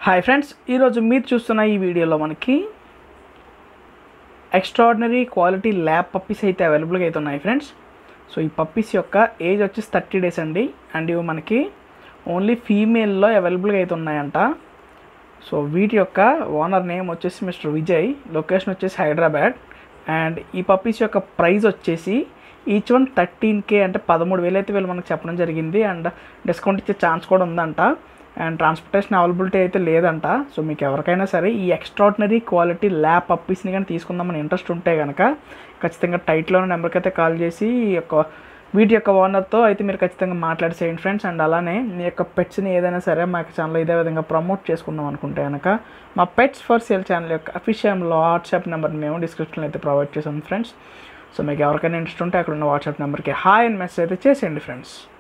hi friends ఈరోజు మీరు చూస్తున్న ఈ వీడియోలో మనకి ఎక్స్ట్రాడినరీ క్వాలిటీ ల్యాబ్ పప్పీస్ అయితే అవైలబుల్గా అయితే ఉన్నాయి ఫ్రెండ్స్ సో ఈ పప్పీస్ యొక్క ఏజ్ వచ్చేసి థర్టీ డేస్ అండి అండ్ ఇవి మనకి ఓన్లీ ఫీమేల్లో అవైలబుల్గా అయితే ఉన్నాయంట సో వీటి యొక్క ఓనర్ నేమ్ వచ్చేసి మిస్టర్ విజయ్ లొకేషన్ వచ్చేసి హైదరాబాద్ అండ్ ఈ పప్పీస్ యొక్క ప్రైస్ వచ్చేసి ఈచ్ వన్ థర్టీన్ కే అంటే పదమూడు వేలు అయితే వీళ్ళు మనకు చెప్పడం జరిగింది అండ్ డిస్కౌంట్ ఇచ్చే ఛాన్స్ కూడా ఉందంట అండ్ ట్రాన్స్పోర్టేషన్ అవైలబిలిటీ అయితే లేదంట సో మీకు ఎవరికైనా సరే ఈ ఎక్స్ట్రాడినరీ క్వాలిటీ ల్యాబ్ పప్పీస్ని కానీ తీసుకుందామని ఇంట్రెస్ట్ ఉంటే కనుక ఖచ్చితంగా టైట్లో నెంబర్కి అయితే కాల్ చేసి ఈ యొక్క వీటి యొక్క ఓనర్తో అయితే మీరు ఖచ్చితంగా మాట్లాడేసేయండి ఫ్రెండ్స్ అండ్ అలానే మీ యొక్క పెట్స్ని ఏదైనా సరే మా ఛానల్ ఇదే విధంగా ప్రమోట్ చేసుకుందాం అనుకుంటే కనుక మా పెట్స్ ఫర్ సేల్ ఛానల్ యొక్క అఫీషియల్ వాట్సాప్ నెంబర్ మేము డిస్క్రిప్షన్లో అయితే ప్రొవైడ్ చేసాం ఫ్రెండ్స్ సో మీకు ఎవరికైనా ఇంట్రెస్ట్ ఉంటే అక్కడ ఉన్న వాట్సాప్ నెంబర్కి హాయ్ అని మెసేజ్ అయితే చేసేయండి ఫ్రెండ్స్